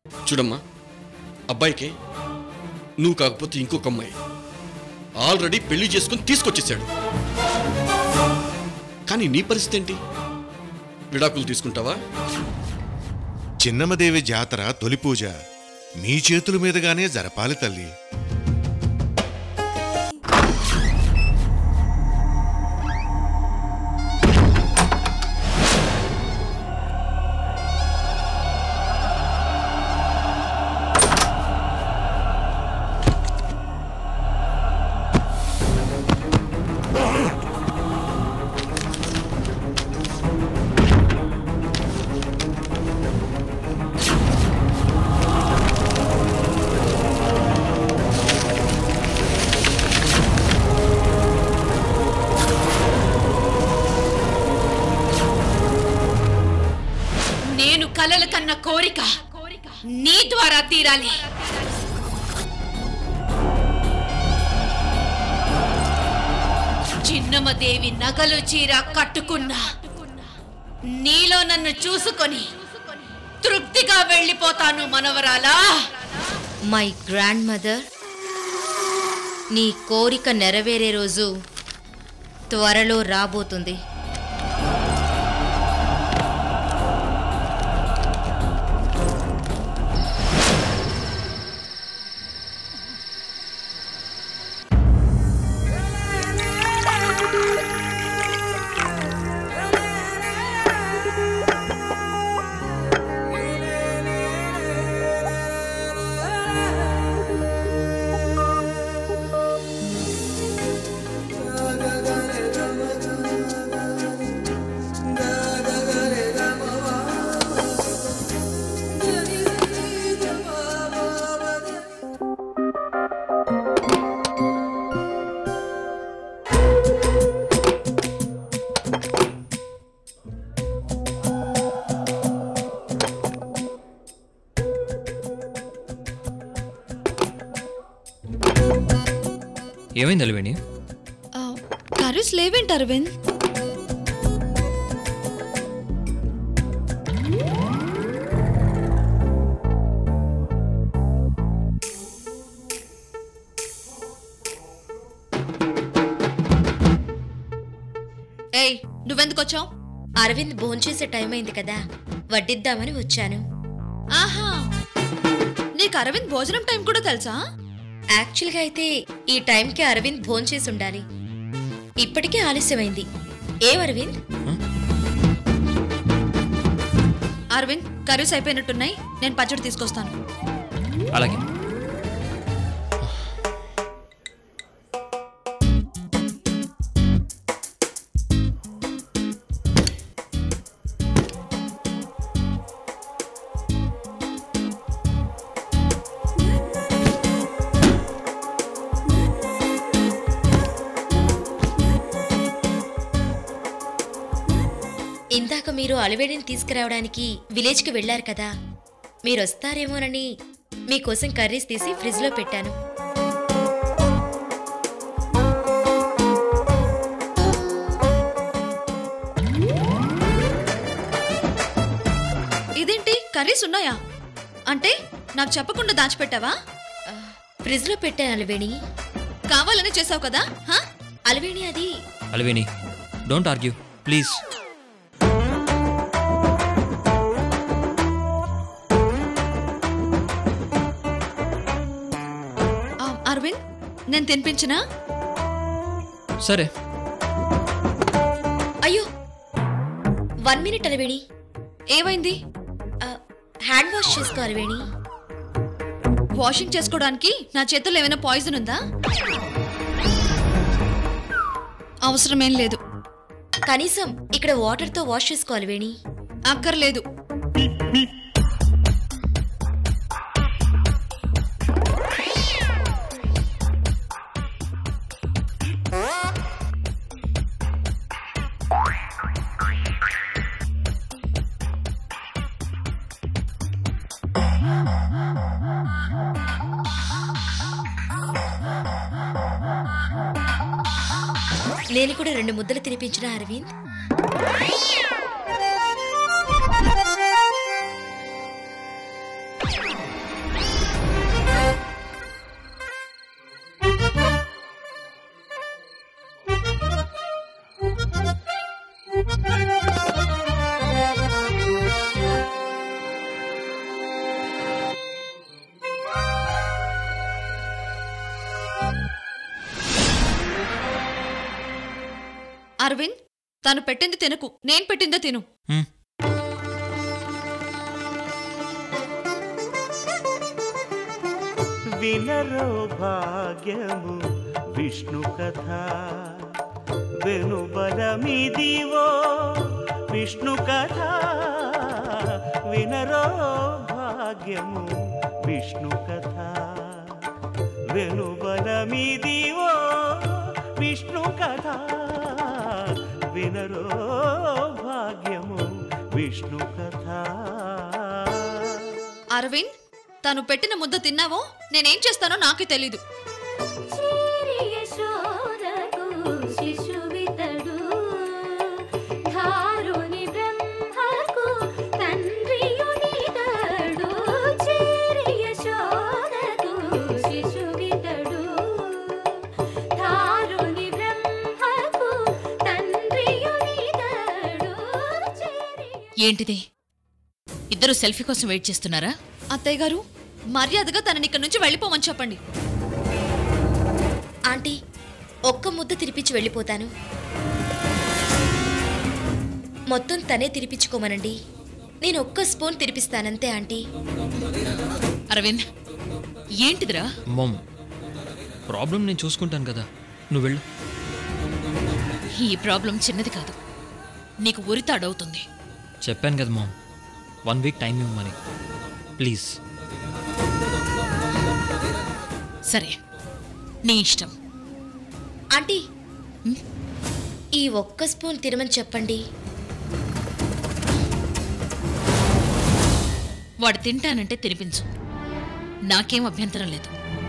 చూడమ్మా అబ్బాయికి నువ్వు కాకపోతే ఇంకొక అమ్మాయి ఆల్రెడీ పెళ్లి చేసుకుని తీసుకొచ్చేసాడు కానీ నీ పరిస్థితి ఏంటి విడాకులు తీసుకుంటావా చిన్నమ్మదేవి జాతర తొలి పూజ మీ చేతుల మీదుగానే జరపాలి తల్లి నేను కలల కన్న కోరిక నీ ద్వారా తీరాలి చిన్నమ్మదేవి నగలు చీర కట్టుకున్నా నీలో నన్ను చూసుకొని తృప్తిగా వెళ్ళిపోతాను మనవరాలా మై గ్రాండ్ మదర్ నీ కోరిక నెరవేరే రోజు త్వరలో రాబోతుంది ఏమైంది అలివేణి కర్రీస్ లేవేంటి అరవింద్ ఏయ్ నువ్వెందుకు వచ్చావు అరవింద్ భోంచేసే టైం అయింది కదా వడ్డిద్దామని వచ్చాను ఆహా నీకు అరవింద్ భోజనం టైం కూడా తెలుసా యాక్చువల్గా అయితే ఈ టైంకి అరవింద్ భోంచేసి ఉండాలి ఇప్పటికే ఆలస్యమైంది ఏం అరవింద్ అరవింద్ కర్రీస్ అయిపోయినట్టున్నాయి నేను పచ్చడి తీసుకొస్తాను అలాగే ఇందాక మీరు అలవేడిని తీసుకురావడానికి విలేజ్కి వెళ్ళారు కదా మీరు వస్తారేమోనని మీకోసం కర్రీస్ తీసి ఫ్రిడ్జ్లో పెట్టాను ఇదేంటి కర్రీస్ ఉన్నాయా అంటే నాకు చెప్పకుండా దాచిపెట్టావా ఆ, ఫ్రిడ్జ్లో పెట్టాను అలవేణి కావాలని చేసావు కదా హా? అలవేణి అది అలివేణి డోంట్ ఆర్గ్యూ ప్లీజ్ ఆ, అరవింద్ నేను తినిపించినా సరే అయ్యో వన్ మినిట్ అలవేణి ఏమైంది ఆ, హ్యాండ్ వాష్ చేసుకో అలవేణి వాషింగ్ చేసుకోవడానికి నా చేతుల్లో ఏమైనా పాయిజన్ ఉందా అవసరమేం లేదు కనీసం ఇక్కడ వాటర్తో వాష్ చేసుకో అలవేణి అక్కర్లేదు నేను కూడా రెండు ముద్దలు తినిపించిన అరవింద్ తను పెట్టింది తినకు నేను పెట్టిందే తిను హ్మ్. వినరో భాగ్యము విష్ణు కథ వెనుబలమిదివో విష్ణు కథ వినరో భాగ్యము విష్ణు కథ వెనుబలమిదివో విష్ణు కథ వినరో భాగ్యము విష్ణు కథ అరవింద్ తను పెట్టిన ముద్ద తిన్నావో నేనేం చేస్తానో నాకే తెలీదు యశోదకు శిశువితడు ధారుని బ్రహ్మకు తండ్రియునితడు చేరి యశోదకు శిశువితడు ధారుని బ్రహ్మకు తండ్రియునితడు చేరి ఏంటిది ఇద్దరు సెల్ఫీ కోసం వెయిట్ చేస్తున్నారా అత్తయ్య గారు మర్యాదగా తనని ఇక్కడి నుంచి వెళ్ళిపోమని చెప్పండి ఆంటీ ఒక్క ముద్ద తినిపించి వెళ్ళిపోతాను మొత్తం తనే తినిపించుకోమనండి నేను ఒక్క స్పూన్ తినిపిస్తానంతే ఆంటీ అరవింద్ ఏంటిదిరా మమ్ ప్రాబ్లం నేను చూసుకుంటాను కదా నువ్వు వెళ్ళు ఈ ప్రాబ్లం చిన్నది కాదు నీకు ఉరితాడవుతుంది చెప్పాను కదా మామ్ వన్ వీక్ టైం ఇవ్వమని ప్లీజ్ సరే నీ ఇష్టం ఆంటీ ఈ ఒక్క స్పూన్ తినమని చెప్పండి వాడు తింటానంటే తినిపించు నాకేం అభ్యంతరం లేదు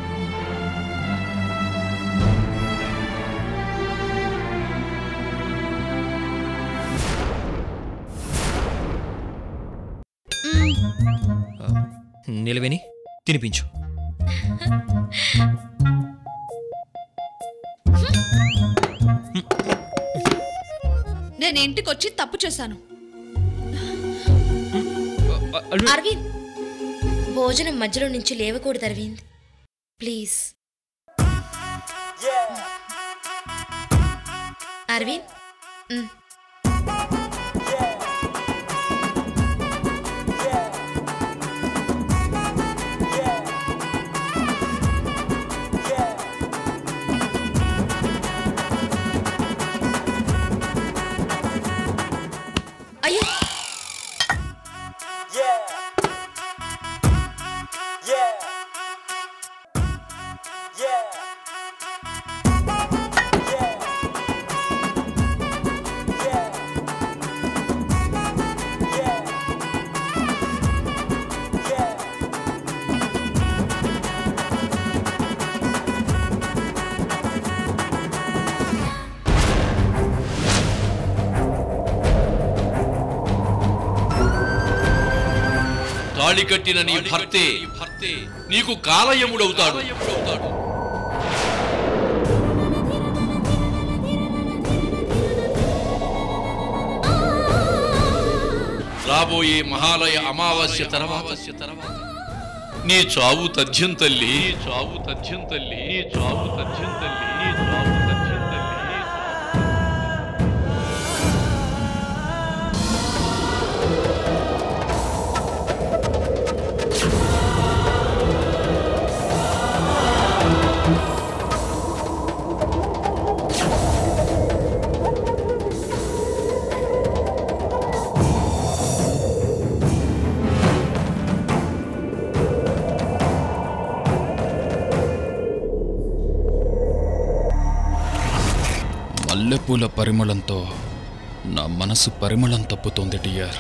నిలవేని తినిపించు నేను ఇంటికి వచ్చి తప్పు చేశాను అరవింద్ భోజనం మధ్యలో నుంచి లేవకూడదు అరవింద్ ప్లీజ్ అరవింద్ మ్. అయ్యో తాళి కట్టిన నీ భర్తే నీకు కాలయముడవుతాడు రాబోయే మహాలయ అమావాస్య తర్వాత నీ చావు తథ్యం తల్లి నీ చావు తథ్యం తల్లి నీ చావు తథ్యం తల్లి నీ చావు తథ్యం తల్లి మల్లెపూల పరిమళంతో నా మనసు పరిమళం తప్పుతోంది డియర్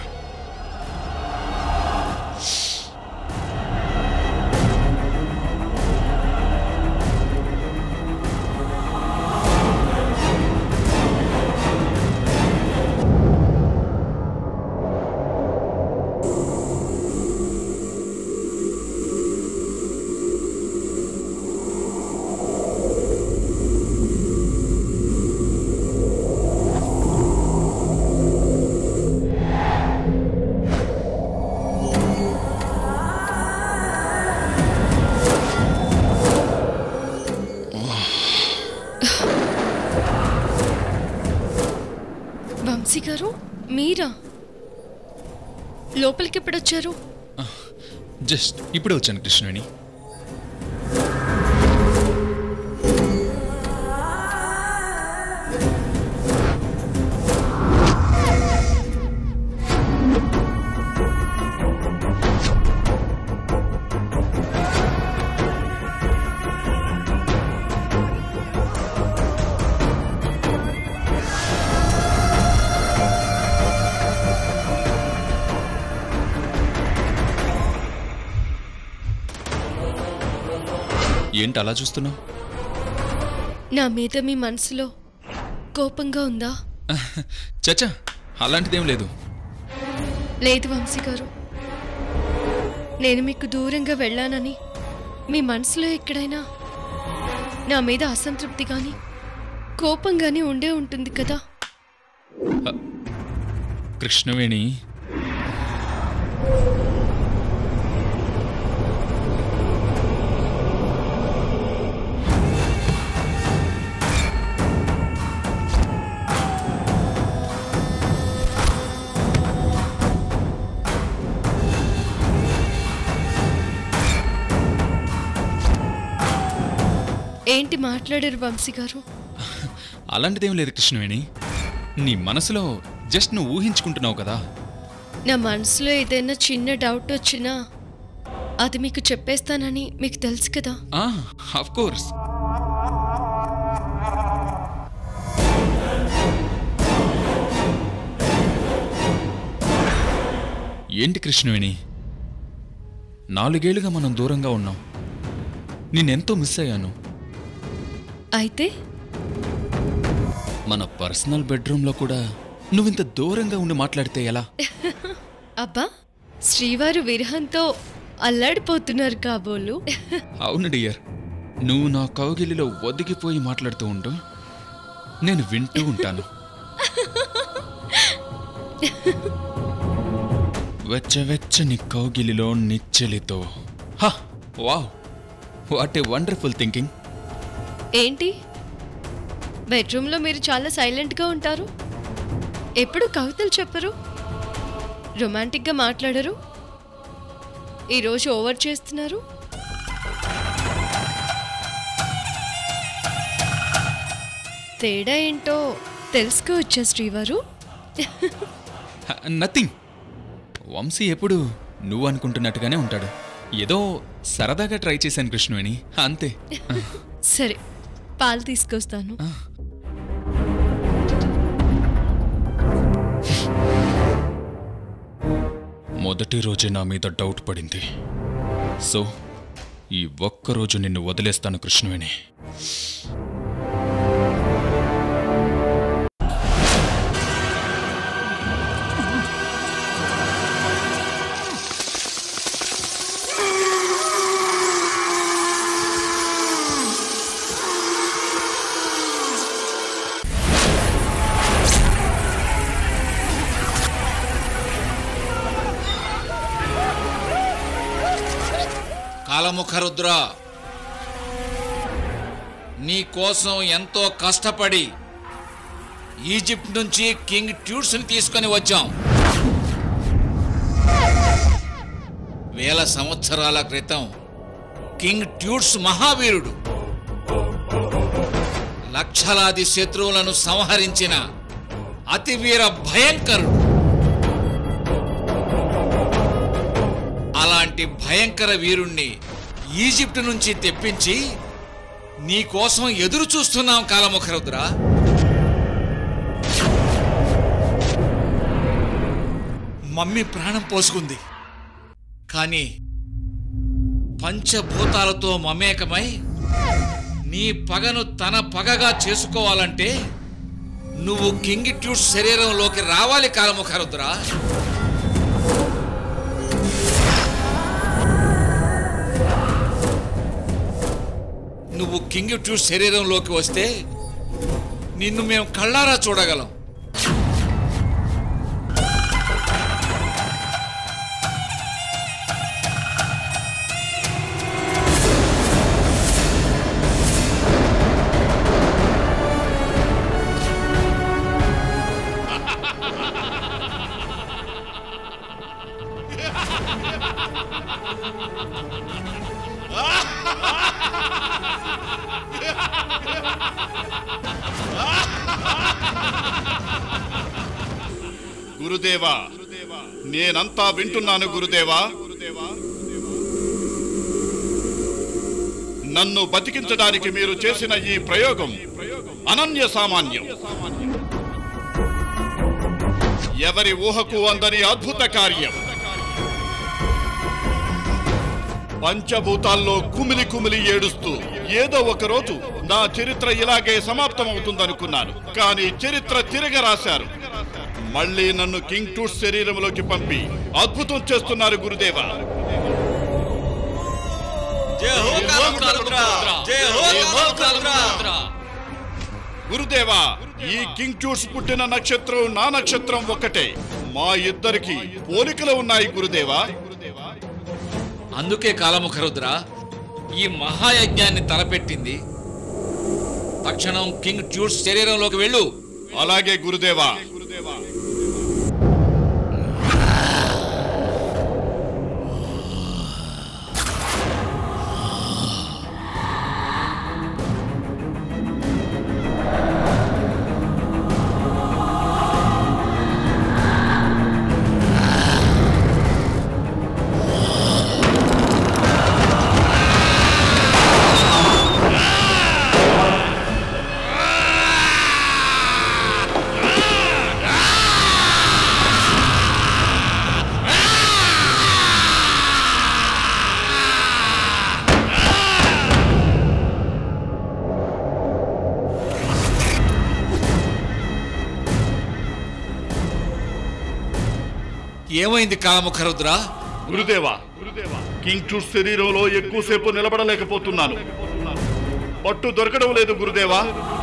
గారు మీరా లోపలికి ఎప్పుడు వచ్చారు జస్ట్ ఇప్పుడే వచ్చాను కృష్ణవేణి ఏంటి అలా చూస్తున్నావు నా మీద మీ మనసులో కోపంగా ఉందా చచ్చా అలాంటిదేం లేదు లేదు వంశీ గారు నేను మీకు దూరంగా వెళ్ళానని మీ మనసులో ఎక్కడైనా నా మీద అసంతృప్తి కానీ కోపం కానీ ఉండే ఉంటుంది కదా కృష్ణవేణి ఏంటి మాట్లాడారు వంశీ గారు అలాంటిదేం లేదు కృష్ణవేణి నీ మనసులో జస్ట్ నువ్వు ఊహించుకుంటున్నావు కదా నా మనసులో ఏదైనా చిన్న డౌట్ వచ్చినా అది మీకు చెప్పేస్తానని మీకు తెలుసు కదా ఆఫ్ కోర్స్ ఏంటి కృష్ణవేణి నాలుగేళ్లుగా మనం దూరంగా ఉన్నాం నేనెంతో మిస్ అయ్యాను అయితే మన పర్సనల్ బెడ్రూమ్లో కూడా నువ్వింత దూరంగా ఉండి మాట్లాడితే ఎలా అబ్బా శ్రీవారు విరహంతో అల్లాడిపోతున్నారు కాబోలు అవును డియర్ నువ్వు నా కౌగిలిలో ఒదిగిపోయి మాట్లాడుతూ ఉండు నేను వింటూ ఉంటాను వెచ్చవెచ్చని కౌగిలిలో నిచ్చెలితో హా wow what a wonderful thinking ఏంటి బెడ్రూమ్లో మీరు చాలా సైలెంట్గా ఉంటారు ఎప్పుడు కవితలు చెప్పరు రొమాంటిక్గా మాట్లాడరు ఈరోజు ఓవర్ చేస్తున్నారు తేడా ఏంటో తెలుసుకోవచ్చా శ్రీవారు నథింగ్ వంశీ ఎప్పుడు నువ్వు అనుకుంటున్నట్టుగానే ఉంటాడు ఏదో సరదాగా ట్రై చేశాను కృష్ణవేణి అంతే సరే పాలు తీసుకొస్తాను మొదటి రోజే నా మీద డౌట్ పడింది సో ఈ ఒక్కరోజు నిన్ను వదిలేస్తాను కృష్ణవేణి కాలముఖ రుద్ర నీ కోసం ఎంతో కష్టపడి ఈజిప్ట్ నుంచి కింగ్ ట్యూట్స్ని తీసుకొని వచ్చాం వేల సంవత్సరాల క్రితం కింగ్ ట్యూట్స్ మహావీరుడు లక్షలాది శత్రువులను సంహరించిన అతివీర భయంకరుడు అలాంటి భయంకర వీరుణ్ణి ఈజిప్ట్ నుంచి తెప్పించి నీ కోసం ఎదురు చూస్తున్నాం కాలముఖరుద్ర మమ్మీ ప్రాణం పోసుకుంది కానీ పంచభూతాలతో మమేకమై నీ పగను తన పగగా చేసుకోవాలంటే నువ్వు కింగిట్యూడ్ శరీరంలోకి రావాలి కాలముఖరుద్రా నువ్వు కింగిట్యూడ్ శరీరంలోకి వస్తే నిన్ను మేము కళ్ళారా చూడగలం గురుదేవా నేనంతా వింటున్నాను గురుదేవా నన్ను బతికించడానికి మీరు చేసిన ఈ ప్రయోగం అనన్య సామాన్యం ఎవరి ఊహకు అందని అద్భుత కార్యం పంచభూతాల్లో కుమిలి కుమిలి ఏడుస్తూ ఏదో ఒక రోజు నా చరిత్ర ఇలాగే సమాప్తమవుతుందనుకున్నాను కానీ చరిత్ర తిరగ రాశారు మళ్ళీ నన్ను కింగ్ టూట్ శరీరంలోకి పంపి అద్భుతం చేస్తున్నారు గురుదేవా గురుదేవా ఈ కింగ్ టూట్స్ పుట్టిన నక్షత్రం నా నక్షత్రం ఒక్కటే మా ఇద్దరికి పోలికలు ఉన్నాయి గురుదేవా అందుకే కాలముఖరుద్ర ఈ మహాయజ్ఞాన్ని తలపెట్టింది తక్షణం కింగ్ ట్యూట్స్ శరీరంలోకి వెళ్ళు అలాగే గురుదేవా ఏమైంది కాలముఖరుద్ర గురుదేవా కింగ్ టూట్ శరీరంలో ఎక్కువసేపు నిలబడలేకపోతున్నాను పట్టు దొరకడం లేదు గురుదేవా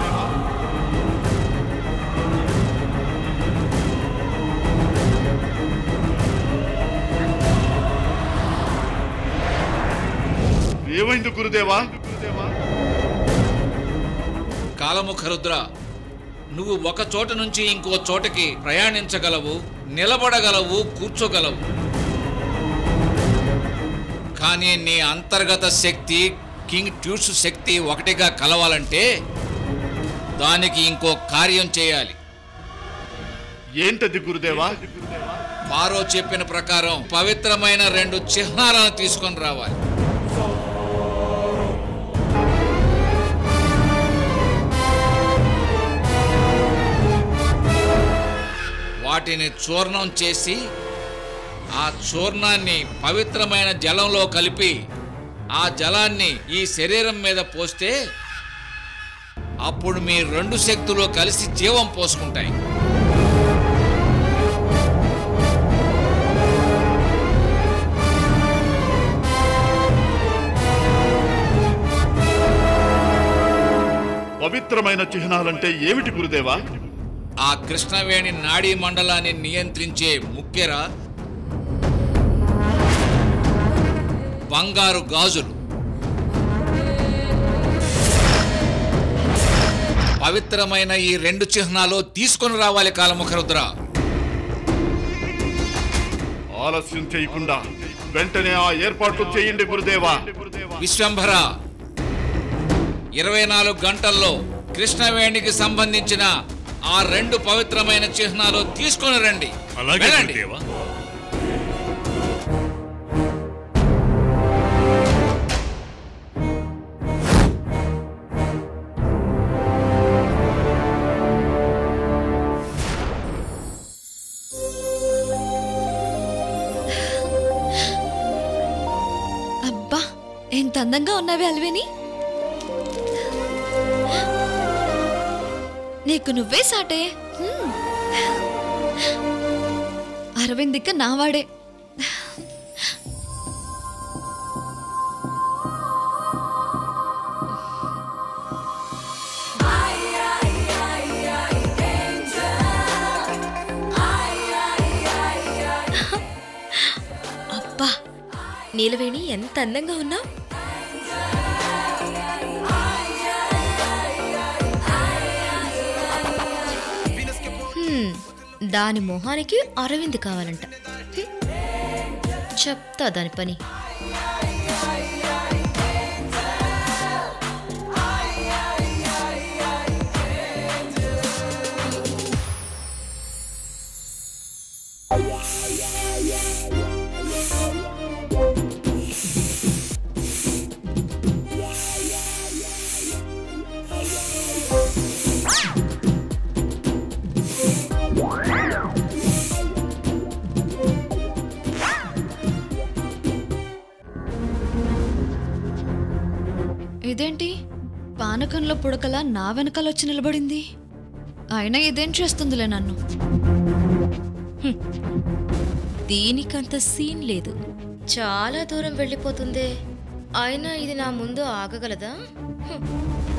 ఏమైంది గురుదేవా కాలముఖరుద్ర నువ్వు ఒక చోట నుంచి ఇంకో చోటకి ప్రయాణించగలవు నిలబడగలవు కూర్చోగలవు కానీ నీ అంతర్గత శక్తి కింగ్ ట్యూట్స్ శక్తి ఒకటిగా కలవాలంటే దానికి ఇంకో కార్యం చేయాలి ఏంటది గురుదేవా పారో చెప్పిన ప్రకారం పవిత్రమైన రెండు చిహ్నాలను తీసుకొని రావాలి వాటిని చూర్ణం చేసి ఆ చూర్ణాన్ని పవిత్రమైన జలంలో కలిపి ఆ జలాన్ని ఈ శరీరం మీద పోస్తే అప్పుడు మీ రెండు శక్తులు కలిసి జీవం పోసుకుంటాయి పవిత్రమైన చిహ్నాలంటే ఏమిటి గురుదేవా ఆ కృష్ణవేణి నాడీ మండలాన్ని నియంత్రించే ముక్కెర బంగారు గాజులు పవిత్రమైన ఈ రెండు చిహ్నాలు తీసుకొని రావాలి కాలముఖరుద్ర ఆలస్యం చేయకుండా వెంటనే ఆ ఏర్పాట్లు చేయండి గురుదేవా విశ్వంభర ఇరవై నాలుగు గంటల్లో కృష్ణవేణికి సంబంధించిన ఆ రెండు పవిత్రమైన చిహ్నాలు తీసుకొని రండి అలాగే వెళ్ళండి. గురుదేవా అబ్బా ఎంత అందంగా ఉన్నావే అల్వేని నీకు నువ్వే సాటే హ్మ్. అరవింద్ ఇక నావాడే అబ్బా నీలవేణి ఎంత అందంగా ఉన్నావు దాని మొహానికి అరవింద్ కావాలంట హ్మ్. చెప్తా దాని పని ఇదేంటి పానకంలో పుడకలా నా వెనకాల వచ్చి నిలబడింది అయినా ఇదేం చేస్తుందిలే నన్ను దీనికంత సీన్ లేదు చాలా దూరం వెళ్ళిపోతుందే అయినా ఇది నా ముందు ఆగగలదా హ్మ్.